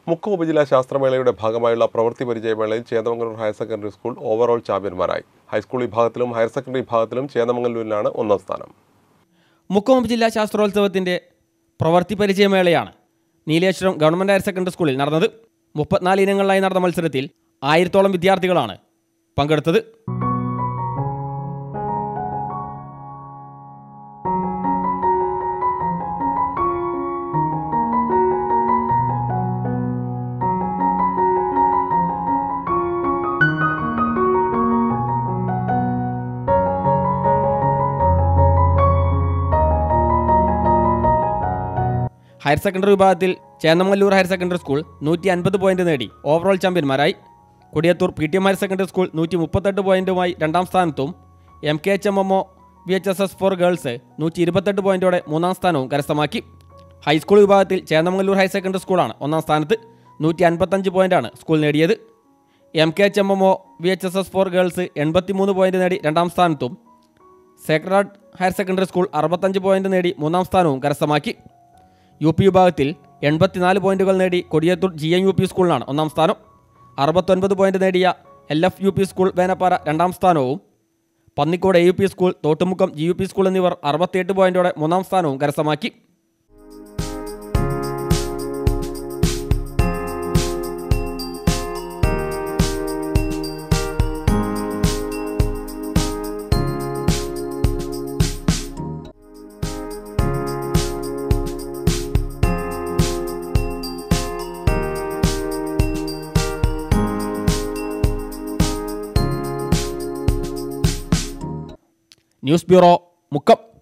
മുക്കം ഉപജില്ലാ ശാസ്ത്രമേളയുടെ ഭാഗമായുള്ള പ്രവൃത്തി പരിചയമേളയിൽ Chendamangallur higher secondary school overall ചാമ്പ്യന്മാരായി ഹൈസ്കൂൾ വിഭാഗത്തിലും ഹയർ സെക്കൻഡറി വിഭാഗത്തിലും ചേന്ദമംഗലൂരിലാണ് ഒന്നാം സ്ഥാനം മുക്കോം ജില്ലാ ശാസ്ത്രോത്സവത്തിൻ്റെ പ്രവൃത്തി പരിചയമേളയാണ് നീലേശ്വരം ഗവൺമെൻറ് ഹയർ സെക്കൻഡറി സ്കൂളിൽ നടന്നത് മുപ്പത്തിനാല് ഇനങ്ങളിലായി നടന്ന മത്സരത്തിൽ ആയിരത്തോളം വിദ്യാർത്ഥികളാണ് പങ്കെടുത്തത് ഹയർ സെക്കൻഡറി വിഭാഗത്തിൽ ചേന്നമല്ലൂർ ഹയർ സെക്കൻഡറി സ്കൂൾ നൂറ്റി അൻപത് പോയിന്റ് നേടി ഓവറോൾ ചാമ്പ്യന്മാരായി Kodiyathur P T M higher secondary school നൂറ്റി മുപ്പത്തെട്ട് പോയിന്റുമായി രണ്ടാം സ്ഥാനത്തും M K H M M O V H S S for girls നൂറ്റി ഇരുപത്തെട്ട് പോയിന്റോടെ മൂന്നാം സ്ഥാനവും കരസ്ഥമാക്കി ഹൈസ്കൂൾ വിഭാഗത്തിൽ ചേന്നമംഗലൂർ ഹയർ സെക്കൻഡറി സ്കൂളാണ് ഒന്നാം സ്ഥാനത്ത് നൂറ്റി അൻപത്തഞ്ച് പോയിന്റാണ് സ്കൂൾ നേടിയത് M K H M M O V H S S for girls എൺപത്തിമൂന്ന് പോയിന്റ് നേടി രണ്ടാം സ്ഥാനത്തും സേക്രഡ് ഹയർ സെക്കൻഡറി സ്കൂൾ അറുപത്തഞ്ച് പോയിന്റ് നേടി മൂന്നാം സ്ഥാനവും കരസ്ഥമാക്കി യു പി വിഭാഗത്തിൽ എൺപത്തിനാല് പോയിന്റുകൾ നേടി Kodiyathur G N U P സ്കൂളിനാണ് ഒന്നാം സ്ഥാനം അറുപത്തൊൻപത് പോയിന്റ് നേടിയ L F U P school Venappara രണ്ടാം സ്ഥാനവും Pannikode A U P school Thottumukkam G U P school എന്നിവർ അറുപത്തിയെട്ട് പോയിന്റോടെ മൂന്നാം സ്ഥാനവും കരസ്ഥമാക്കി ന്യൂസ് ബ്യൂറോ മുക്കം